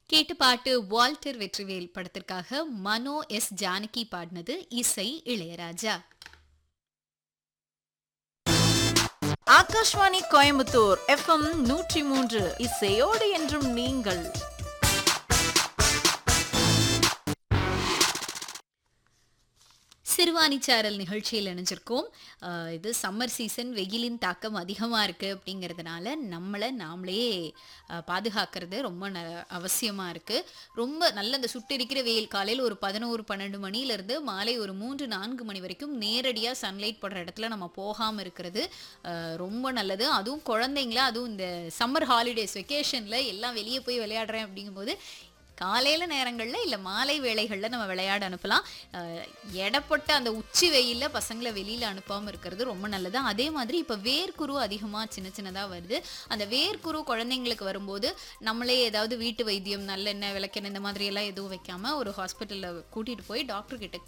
கேட்டு பாட்டு வால்டர் வெற்றிவேல் படத்திற்காக மனோ எஸ் ஜானகி பாடினது இசை இளையராஜா ஆகாஷ்வாணி கோயம்புத்தூர் எஃப்எம் நூற்றி மூன்று இசையோடு என்றும் நீங்கள் சிறுவாணிச்சாரல் நிகழ்ச்சியில் இணைஞ்சிருக்கோம் அஹ் இது சம்மர் சீசன் வெயிலின் தாக்கம் அதிகமாக இருக்குது அப்படிங்கிறதுனால நம்மளை நாமளே அஹ், பாதுகாக்கிறது ரொம்ப ந அவசியமாக இருக்குது ரொம்ப நல்ல அந்த சுட்டெரிக்கிற வெயில் காலையில் ஒரு பதினோரு பன்னெண்டு மணிலேருந்து மாலை ஒரு மூன்று நான்கு மணி வரைக்கும் நேரடியாக சன்லைட் படுற இடத்துல நம்ம போகாமல் இருக்கிறது அஹ், ரொம்ப நல்லது அதுவும் குழந்தைங்கள அதுவும் இந்த சம்மர் ஹாலிடேஸ் வெக்கேஷனில் எல்லாம் வெளியே போய் விளையாடுறேன் அப்படிங்கும்போது காலையில் நேரங்களில் இல்லை மாலை வேளைகளில் நம்ம விளையாட அனுப்பலாம் அஹ் எடப்பட்ட அந்த உச்சி வெயிலில் பசங்களை வெளியில் அனுப்பாமல் இருக்கிறது ரொம்ப நல்லது அதே மாதிரி இப்போ வேர்க்குரு அதிகமாக சின்ன சின்னதாக வருது அந்த வேர்க்குரு குழந்தைங்களுக்கு வரும்போது நம்மளே ஏதாவது வீட்டு வைத்தியம் நல்லெண்ணெய் விளக்கெண்ணெய் இந்த மாதிரி எல்லாம் எதுவும் வைக்காம ஒரு ஹாஸ்பிட்டலில் கூட்டிகிட்டு போய் டாக்டர் கிட்ட